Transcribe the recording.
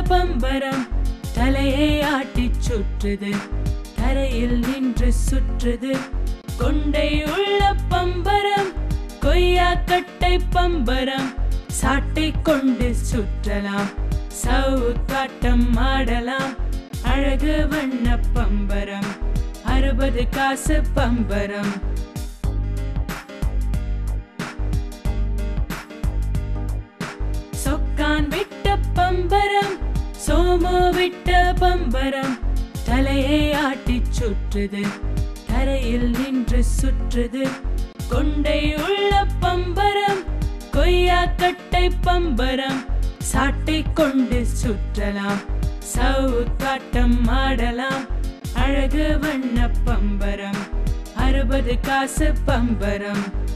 பம்பரம் தலையை ஆட்டிச் சுற்றுது தரையில் நின்று சுற்றுது கொண்டை உள்ள பம்பரம் கொய்யாக்கட்டை பம்பரம் சாட்டை கொண்டு சுற்றலாம் சவுக்காட்டம் ஆடலாம் அழகு வண்ண பம்பரம் அறுபது காசு பம்பரம் சொக்கான் விட்ட பம்பரம் சோமு விட்ட பம்பரம் தலையை ஆட்டிச் சுற்றுது தரையில் நின்று சுற்றுது கொண்டை உள்ள பம்பரம் கொய்யாக்கட்டை பம்பரம் சாட்டை கொண்டு சுற்றலாம் சவுக்காட்டம் ஆடலாம் அழகு வண்ண பம்பரம் அறுபது காசு பம்பரம்